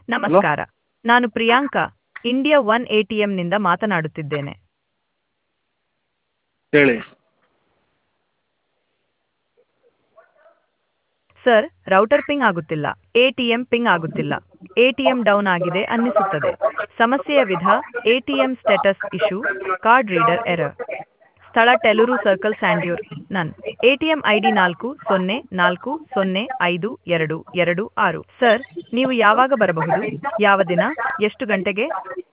ನಮಸ್ಕಾರ ನಾನು Priyanka India one A T ಎಮ್ನಿಂದ ಮಾತನಾಡುತ್ತಿದ್ದೇನೆ ಹೇಳಿ ಸರ್ ರೌಟರ್ ಪಿಂಗ್ ಆಗುತ್ತಿಲ್ಲ ಎ ಟಿ ಎಂ ಪಿಂಗ್ ಆಗುತ್ತಿಲ್ಲ ಎ ಟಿ ಎಂ ಡೌನ್ ಆಗಿದೆ ಅನ್ನಿಸುತ್ತದೆ ಸಮಸ್ಯೆಯ ವಿಧ A T M status issue card reader error ಸ್ಥಳ ಟೆಲುರು ಸರ್ಕಲ್ ಸ್ಯಾಂಡ್ಯೂರ್ ನನ್ A T M I D ನಾಲ್ಕು ಸೊನ್ನೆ ನಾಲ್ಕು ಸೊನ್ನೆ ಐದು ಎರಡು ಎರಡು ಆರು ಸರ್ ನೀವು ಯಾವಾಗ ಬರಬಹುದು ಯಾವ ದಿನ ಎಷ್ಟು ಗಂಟೆಗೆ